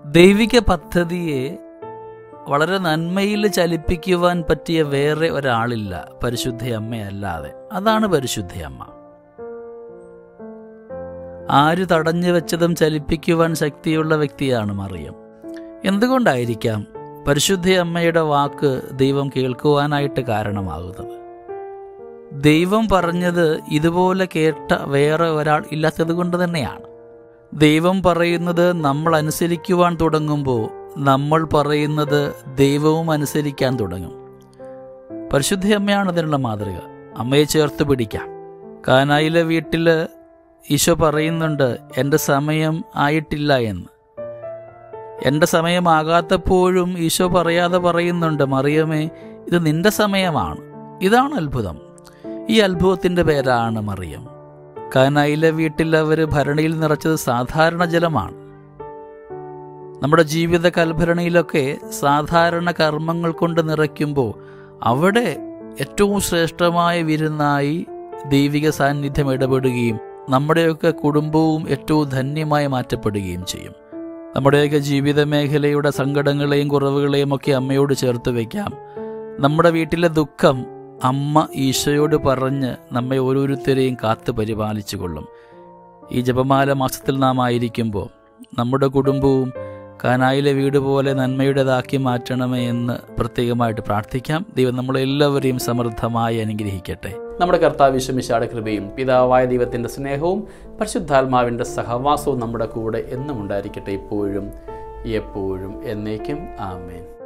ദൈവിക പദ്ധതിയെ വളരെ നന്മയിൽ ചലിപ്പിക്കുവാൻ പറ്റിയ വേറെ ഒരാളില്ല പരിശുദ്ധ അമ്മയല്ലാതെ അതാണ് പരിശുദ്ധ അമ്മ ആര് തടഞ്ഞു വെച്ചതും ചലിപ്പിക്കുവാൻ ശക്തിയുള്ള വ്യക്തിയാണ് മറിയം എന്തുകൊണ്ടായിരിക്കാം പരിശുദ്ധ അമ്മയുടെ വാക്ക് ദൈവം കേൾക്കുവാനായിട്ട് കാരണമാകുന്നത് ദൈവം പറഞ്ഞത് ഇതുപോലെ കേട്ട വേറെ ഒരാൾ ഇല്ലാത്തത് കൊണ്ട് തന്നെയാണ് ദൈവം പറയുന്നത് നമ്മൾ അനുസരിക്കുവാൻ തുടങ്ങുമ്പോൾ നമ്മൾ പറയുന്നത് ദൈവവും അനുസരിക്കാൻ തുടങ്ങും പരിശുദ്ധ അമ്മയാണ് അതിനുള്ള മാതൃക അമ്മയെ ചേർത്ത് പിടിക്കാം കാനായിലെ വീട്ടിൽ ഈശോ പറയുന്നുണ്ട് എൻ്റെ സമയം ആയിട്ടില്ല എന്ന് എൻ്റെ സമയമാകാത്തപ്പോഴും ഈശോ പറയാതെ പറയുന്നുണ്ട് മറിയമേ ഇത് നിന്റെ സമയമാണ് ഇതാണ് അത്ഭുതം ഈ അത്ഭുതത്തിൻ്റെ പേരാണ് മറിയം കാനായിലെ വീട്ടിൽ അവർ ഭരണിയിൽ നിറച്ചത് സാധാരണ ജലമാണ് നമ്മുടെ ജീവിത കൽഭരണിയിലൊക്കെ സാധാരണ കർമ്മങ്ങൾ കൊണ്ട് നിറയ്ക്കുമ്പോൾ അവിടെ ഏറ്റവും ശ്രേഷ്ഠമായ വിരുന്നായി ദൈവിക സാന്നിധ്യം ഇടപെടുകയും നമ്മുടെയൊക്കെ കുടുംബവും ഏറ്റവും ധന്യമായി മാറ്റപ്പെടുകയും ചെയ്യും നമ്മുടെയൊക്കെ ജീവിത മേഖലയുടെ സങ്കടങ്ങളെയും കുറവുകളെയും ഒക്കെ അമ്മയോട് ചേർത്ത് വയ്ക്കാം നമ്മുടെ വീട്ടിലെ ദുഃഖം അമ്മ ഈശോയോട് പറഞ്ഞ് നമ്മെ ഓരോരുത്തരെയും കാത്തു പരിപാലിച്ചു കൊള്ളും ഈ ജപമാല മാസത്തിൽ നാം ആയിരിക്കുമ്പോൾ നമ്മുടെ കുടുംബവും കാനായിലെ വീട് പോലെ നന്മയുടേതാക്കി മാറ്റണമേ എന്ന് പ്രത്യേകമായിട്ട് പ്രാർത്ഥിക്കാം ദൈവം നമ്മളെല്ലാവരെയും സമൃദ്ധമായി അനുഗ്രഹിക്കട്ടെ നമ്മുടെ കർത്താവ് ശമിശാടെ കൃപയും പിതാവായ ദൈവത്തിൻ്റെ സ്നേഹവും പരിശുദ്ധാത്മാവിൻ്റെ സഹവാസവും നമ്മുടെ കൂടെ എന്നും ഉണ്ടായിരിക്കട്ടെ ഇപ്പോഴും എപ്പോഴും എന്നേക്കും ആമേൻ